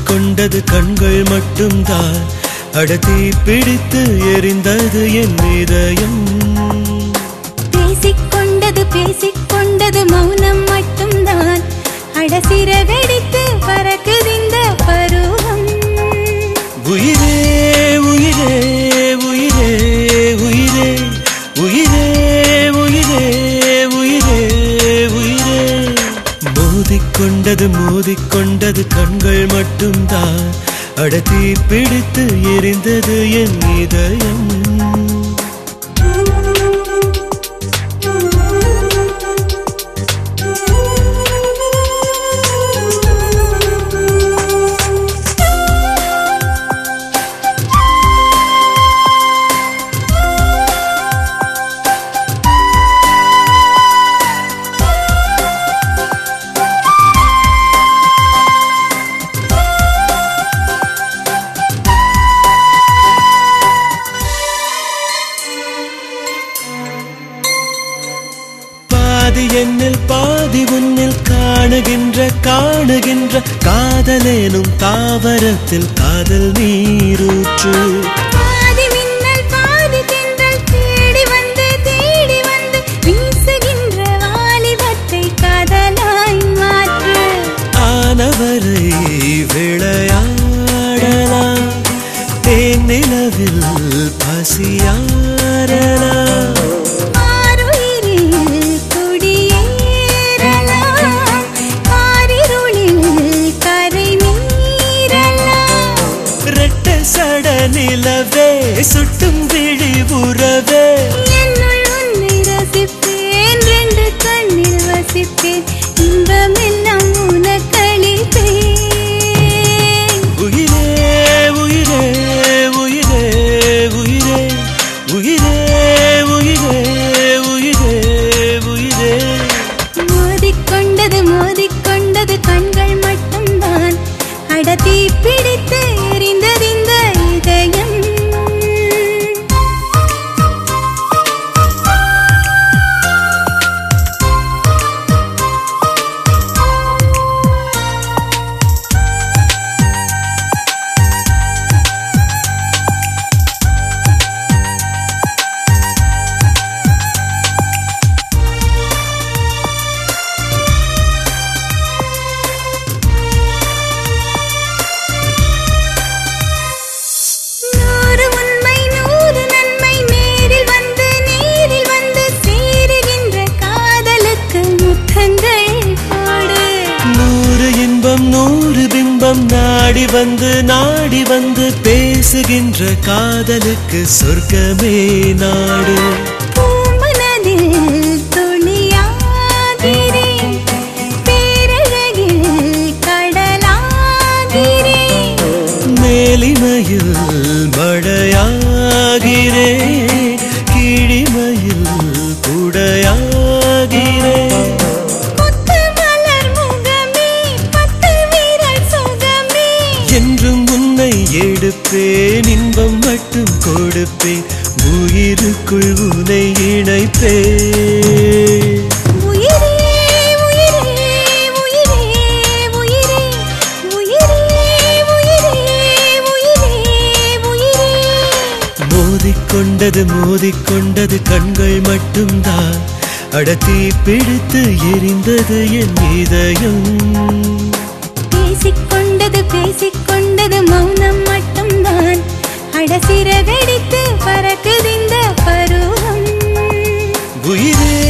மோதிக்கொண்டது கண்கள் மட்டும்தான் அடத்தி பிடித்து எரிந்தது என் இதயம் பேசிக்கொண்டது பேசிக்கொண்டது மௌனம் மட்டும்தான் அடசிர வெடித்து பறக்குதிந்த பருவம் உயிரே உயிரே உயிரே உயிரே உயிரே உயிரே உயிரே உயிரே மோதிக்கொண்டது மோதிக்கொண்டது கண்கள் மட்டும்தான் அடத்தி பிடித்து எரிந்தது என் இதயம் பாதி என்னில் பாதி உன்னில் காணுகின்ற காணுகின்ற காதலேனும் தாவரத்தில் காதல் நீரூற்று பாதி மின்னல் பாதி தென்றல் தேடி வந்து தேடி வந்து வீசுகின்ற வாலிபத்தை காதலாய் மாற்று ஆனவரை விளையாடலாம் தேனிலவில் பசியாரலாம் ஆருயிரில் குடியேறலாம் ஆரிருளில் கரை மீறலாம் ரெட்ட சட நிலவே சுட்டும் விழி உறவே என்னுள் உன்னை ரசிப்பேன் ரெண்டு கண்ணில் வசிப்பேன் இன்பமெல்லாம் உனக்களிப்பேன் உயிரே உயிரே உயிரே உயிரே உயிரே உயிரே உயிரே உயிரே மோதிக்கொண்டது மோதிக்கொண்டது கண்கள் மட்டும்தான் அடத்தி பிடித்து எரிந்ததிந்த இதயம் நூறு உண்மை நூறு நன்மை நேரில் வந்து நேரில் வந்து சேருகின்ற காதலுக்கு முத்தங்கள் போடு நூறு இன்பம் நூறு பிம்பம் நாடி வந்து நாடி வந்து பேசுகின்ற காதலுக்கு சொர்க்கமே நாடு பூமனதில் துளியாகிறேன் பேரழகில் கடலாகிறேன் மேலிமையில் மழையாகிறேன் கிழிமையில் குடையாகிறேன் கொத்து மலர் முகமே பத்து வீரல் சுகமே என்றும் உன்னை எடுப்பேன் இன்பம் மட்டும் கொடுப்பேன் உயிருக்குள் உன்னை இணைப்பேன் உயிரே உயிரே உயிரே உயிரே உயிரே உயிரே உயிரே உயிரே மோதிக்கொண்டது மோதிக்கொண்டது கண்கள் மட்டும்தான் அடத்தி பிடித்து எரிந்தது என் இதயம் பேசிக்கொண்டது பேசிக்கொண்டது மௌனம் மட்டும்தான் அடசிர வெடித்து பறக்குதிந்த பருவம் உயிரே